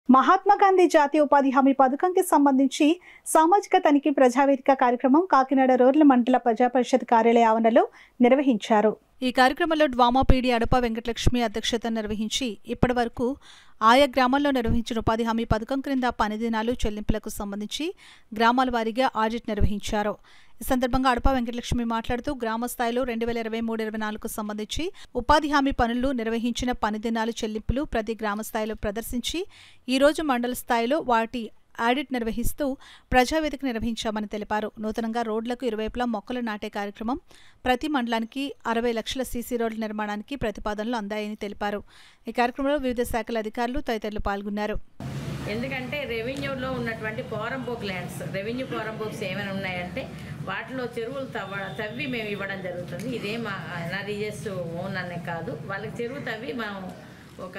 మహాత్మా గాంధీ జాతీయ ఉపాధి హామీ పథకంకి సంబంధించి సామాజిక తనిఖీ ప్రజావేదిక కార్యక్రమం కాకినాడ రోడ్ల మండల ప్రజా పరిషత్ కార్యాలయ ఆవరణలో నిర్వహించారు ఈ కార్యక్రమంలో డ్వామా పీడి అడప వెంకటలక్ష్మి అధ్యక్షత నిర్వహించి ఇప్పటి వరకు ఆయా గ్రామాల్లో నిర్వహించిన ఉపాధి హామీ పథకం క్రింద పని దినాలు చెల్లింపులకు సంబంధించి గ్రామాల వారీగా ఆడిట్ నిర్వహించారు ఈ సందర్భంగా అడప వెంకటలక్ష్మి మాట్లాడుతూ గ్రామ స్థాయిలో రెండు వేల ఇరవై మూడు ఇరవై నాలుగుకు సంబంధించి ఉపాధి హామీ పనులు నిర్వహించిన పని దినాలు చెల్లింపులు ప్రతి గ్రామ స్థాయిలో ప్రదర్శించి ఈ రోజు మండల స్థాయిలో వాటి ఆడిట్ నిర్వహిస్తూ ప్రజావేదిక నిర్వహించామని తెలిపారు నూతనంగా రోడ్లకు ఇరువైపులా మొక్కలు నాటే కార్యక్రమం ప్రతి మండలానికి అరవై లక్షల సీసీ రోడ్ల నిర్మాణానికి ప్రతిపాదనలు అందాయని తెలిపారు ఈ కార్యక్రమంలో వివిధ శాఖల అధికారులు తదితరులు పాల్గొన్నారు ఎందుకంటే రెవెన్యూలో ఉన్నటువంటి పోరంపోక్ ల్యాండ్స్ రెవెన్యూ పోరంపోక్స్ ఏమైనా ఉన్నాయంటే వాటిలో చెరువులు తవ్వ తవ్వి మేము ఇవ్వడం జరుగుతుంది ఇదే మా ఎన్ఆర్ఈఎస్ ఓన్ అనే కాదు వాళ్ళకి చెరువు తవ్వి మనం ఒక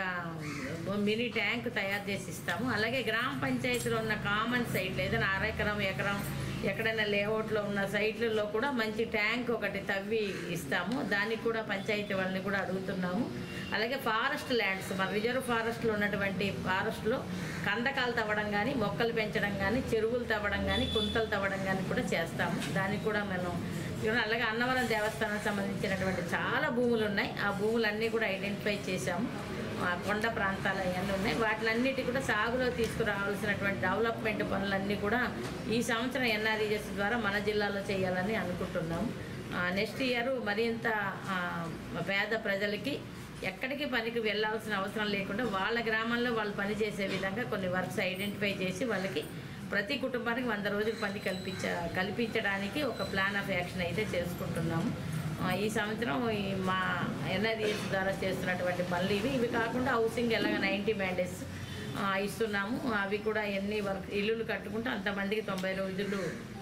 మినీ ట్యాంక్ తయారు చేసి ఇస్తాము అలాగే గ్రామ పంచాయతీలో ఉన్న కామన్ సైట్లు ఏదైనా అర ఎకరం ఎకరం ఎక్కడైనా లేఅవుట్లో ఉన్న సైట్లలో కూడా మంచి ట్యాంక్ ఒకటి తవ్వి ఇస్తాము దానికి కూడా పంచాయతీ వాళ్ళని కూడా అడుగుతున్నాము అలాగే ఫారెస్ట్ ల్యాండ్స్ మన రిజర్వ్ ఫారెస్ట్లో ఉన్నటువంటి ఫారెస్ట్లో కందకాలు తవ్వడం కానీ మొక్కలు పెంచడం కానీ చెరువులు తవ్వడం కానీ కుంతలు తవ్వడం కానీ కూడా చేస్తాము దానికి కూడా మనం ఇవన్నీ అలాగే అన్నవరం దేవస్థానానికి సంబంధించినటువంటి చాలా భూములు ఉన్నాయి ఆ భూములన్నీ కూడా ఐడెంటిఫై చేశాము ఆ కొండ ప్రాంతాలు అవన్నీ ఉన్నాయి వాటిలన్నిటి కూడా సాగులో తీసుకురావాల్సినటువంటి డెవలప్మెంట్ పనులన్నీ కూడా ఈ సంవత్సరం ఎన్ఆర్ఈఎస్ ద్వారా మన జిల్లాలో చేయాలని అనుకుంటున్నాము నెక్స్ట్ ఇయర్ మరింత ఆ, పేద ప్రజలకి ఎక్కడికి పనికి వెళ్ళాల్సిన అవసరం లేకుండా వాళ్ళ గ్రామంలో వాళ్ళు పని చేసే విధంగా కొన్ని వర్క్స్ ఐడెంటిఫై చేసి వాళ్ళకి ప్రతి కుటుంబానికి వంద రోజులు పని కల్పించ కల్పించడానికి ఒక ప్లాన్ ఆఫ్ యాక్షన్ అయితే చేసుకుంటున్నాము ఆ, ఈ సంవత్సరం ఈ మా ఎన్ఆర్ఈఎస్ ద్వారా చేస్తున్నటువంటి పనులు ఇవి ఇవి కాకుండా హౌసింగ్ ఎలాగ నైంటీ మ్యాండేస్ ఇస్తున్నాము అవి కూడా ఎన్ని వర్క్ ఇల్లులు కట్టుకుంటే అంతమందికి తొంభై రోజులు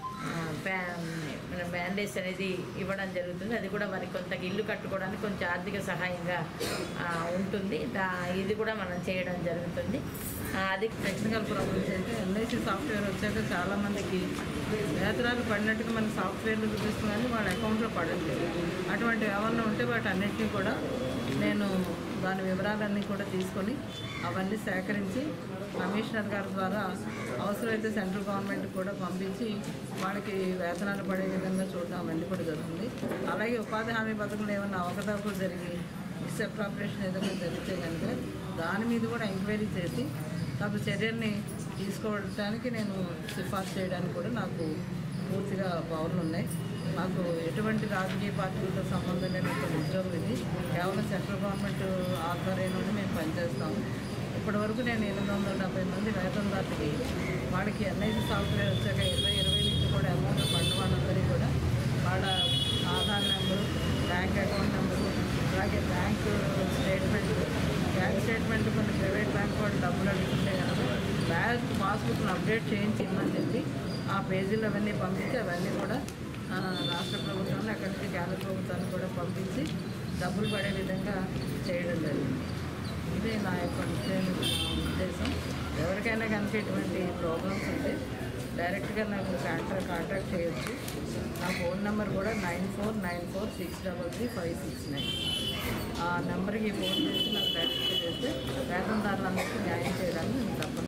బ్యాండేజ్ అనేది ఇవ్వడం జరుగుతుంది అది కూడా వారికి కొంత ఇల్లు కట్టుకోవడానికి కొంచెం ఆర్థిక సహాయంగా ఆ, ఉంటుంది దా ఇది కూడా మనం చేయడం జరుగుతుంది ఆ, అది టెక్నికల్ ప్రాబ్లమ్స్ అయితే ఎల్ఐసి సాఫ్ట్వేర్ వచ్చాక చాలా మందికి వేతనాలు పడినట్టుగా మనకి సాఫ్ట్వేర్లు చూపిస్తుంది కానీ వాళ్ళ అకౌంట్లో పడట్లేదు అటువంటి ఏమన్నా ఉంటే వాటి అన్నిటినీ కూడా నేను దాని వివరాలన్నీ కూడా తీసుకొని అవన్నీ సేకరించి కమిషనర్ గారి ద్వారా అవసరమైతే సెంట్రల్ గవర్నమెంట్ కూడా పంపించి వాళ్ళకి వేతనాలు పడే విధంగా చూడడం అవన్నీ కూడా జరుగుతుంది అలాగే ఉపాధి హామీ పథకంలో ఏమైనా అవకతవకలు జరిగి మిస్అప్రాపరేషన్ ఏదైనా జరిగితే కనుక దాని మీద కూడా ఎంక్వైరీ చేసి తగు చర్యల్ని తీసుకోవడానికి నేను సిఫార్సు చేయడానికి కూడా నాకు పూర్తిగా పవర్లు ఉన్నాయి నాకు ఎటువంటి రాజకీయ పార్టీలతో సంబంధం లేనటువంటి ఉద్యోగం ఇది కేవలం సెంట్రల్ గవర్నమెంట్ ఆధ్వర్యంలోనే మేము పనిచేస్తాము ఇప్పటివరకు నేను ఎనిమిది వందల డెబ్బై మంది వేతనదారులకి వాళ్ళకి ఎన్ఐసి సాఫ్ట్వేర్ వచ్చాక ఇరవై ఇరవై నుంచి కూడా అమౌంట్ ఫండ్ వాళ్ళందరికీ కూడా వాళ్ళ Aadhaar number bank account number అలాగే బ్యాంక్ స్టేట్మెంట్ బ్యాంక్ స్టేట్మెంట్ కొన్ని ప్రైవేట్ బ్యాంక్ వాళ్ళు డబ్బులు అడుగుతుంటే కనుక బ్యాంక్ పాస్బుక్ను అప్డేట్ చేయించి ఇమ్మని చెప్పి ఆ పేజీలు అవన్నీ పంపించి అవన్నీ కూడా ఆ, రాష్ట్ర ప్రభుత్వాన్ని అక్కడి నుంచి కేంద్ర ప్రభుత్వాన్ని కూడా పంపించి డబ్బులు పడే విధంగా చేయడం జరిగింది ఇదే నా యొక్క ముఖ్యమైన ఉద్దేశం ఎవరికైనా కనుక ఇటువంటి ప్రాబ్లమ్స్ ఉంటే డైరెక్ట్గా నాకు కాంట్రాక్ట్ కాంటాక్ట్ చేయొచ్చు నా ఫోన్ నెంబర్ కూడా nine four nine four six double three five six nine ఆ నెంబర్కి ఫోన్ చేసి నాకు డైరెక్ట్గా చేస్తే వేతనదారులందరికీ న్యాయం చేయడానికి నేను తప్పను